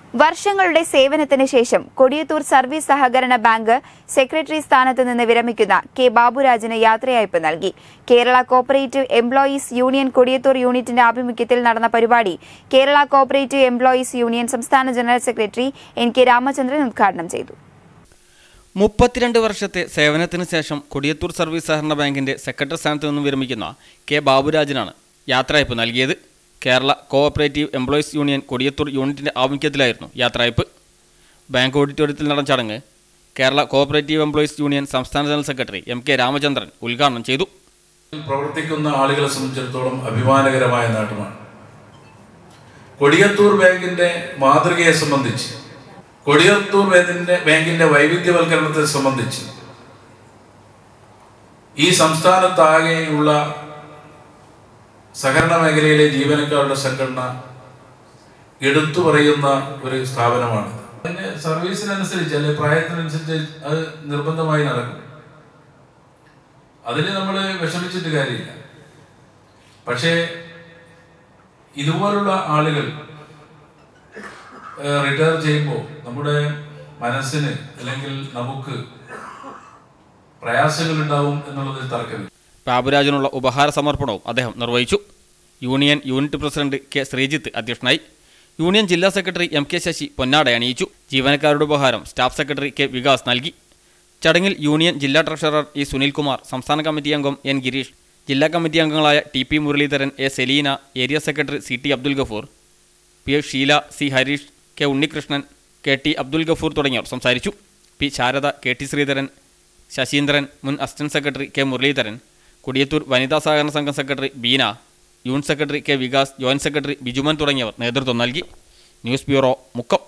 വർഷങ്ങളുടെ സേവനത്തിന് ശേഷം കൊടിയത്തൂർ സർവീസ് സഹകരണ ബാങ്ക് സെക്രട്ടറി സ്ഥാനത്ത് നിന്ന് വിരമിക്കുന്ന കെ ബാബുരാജിന് യാത്രയയപ്പ് നൽകി Kerala cooperative employees union Kodiyathur യൂണിറ്റിന്റെ ആഭിമുഖ്യത്തിൽ നടന്ന പരിപാടി കേരള കോപ്പറേറ്റീവ് എംപ്ലോയീസ് യൂണിയൻ സംസ്ഥാന general secretary N K Ramachandran ഉദ്ഘാടനം ചെയ്തു മുപ്പത്തിരണ്ട് വർഷത്തെ സേവനത്തിന് ശേഷം കൊടിയത്തൂർ സർവീസ് സഹകരണ ബാങ്കിന്റെ സെക്രട്ടറി സ്ഥാനത്ത് നിന്നും വിരമിക്കുന്ന കെ ബാബുരാജിനാണ് യാത്രയയപ്പ് നൽകിയത് Kerala cooperative employees union Kodiyathur യൂണിറ്റിന്റെ ആഭിമുഖ്യത്തിലായിരുന്നു യാത്രയയപ്പ് ബാങ്ക് ഓഡിറ്റോറിയത്തിൽ നടന്ന ചടങ്ങ് കേരള കോഓപ്പറേറ്റീവ് എംപ്ലോയീസ് യൂണിയൻ സംസ്ഥാന general secretary M K Ramachandran ഉദ്ഘാടനം ചെയ്തു പ്രവർത്തിക്കുന്ന ആളുകളെ സംബന്ധിച്ചിടത്തോളം അഭിമാനകരമായ നേട്ടമാണ് കൊടിയത്തൂർ ബാങ്കിന്റെ മാതൃകയെ സംബന്ധിച്ച് കൊടിയത്തൂർ ബാങ്കിന്റെ ബാങ്കിന്റെ വൈവിധ്യവൽക്കരണത്തെ സംബന്ധിച്ച് ഈ സംസ്ഥാനത്താകെയുള്ള സഹകരണ മേഖലയിലെ ജീവനക്കാരുടെ സംഘടന എടുത്തു പറയുന്ന ഒരു സ്ഥാപനമാണ് അതിന്റെ സർവീസിനനുസരിച്ച് അല്ലെ പ്രായത്തിനനുസരിച്ച് അത് നിർബന്ധമായി നടക്കും അതിന് നമ്മൾ വിഷമിച്ചിട്ട് കാര്യമില്ല പക്ഷേ ഇതുപോലുള്ള ആളുകൾ റിട്ടയർ ചെയ്യുമ്പോൾ നമ്മുടെ മനസ്സിന് അല്ലെങ്കിൽ നമുക്ക് പ്രയാസങ്ങൾ ഉണ്ടാവും എന്നുള്ളതിൽ തർക്കമില്ല ബാബുരാജിനുള്ള ഉപഹാര സമർപ്പണവും അദ്ദേഹം നിർവഹിച്ചു union unit president K Sreejith അധ്യക്ഷനായി യൂണിയൻ ജില്ലാ സെക്രട്ടറി എം കെ ശശി പൊന്നാട അണിയിച്ചു ജീവനക്കാരുടെ ഉപഹാരം സ്റ്റാഫ് സെക്രട്ടറി കെ വികാസ് നൽകി ചടങ്ങിൽ യൂണിയൻ ജില്ലാ ട്രഷറർ ഇ സുനിൽകുമാർ സംസ്ഥാന കമ്മിറ്റി അംഗം എൻ ഗിരീഷ് ജില്ലാ കമ്മിറ്റി അംഗങ്ങളായ T P Muraleedharan A Seleena area secretary C T Abdul Gafoor P F Sheela C Harish K Unnikrishnan K T Abdul Gafoor തുടങ്ങിയവർ സംസാരിച്ചു P Sharada K T Sreedharan Sasheendran മുൻ assistant secretary K Muraleedharan Kodiyathur വനിതാ സഹകരണ സംഘം secretary Beena unit secretary K Vikas joint secretary Bijuman തുടങ്ങിയവർ നേതൃത്വം നൽകി ന്യൂസ് ബ്യൂറോ മുക്കം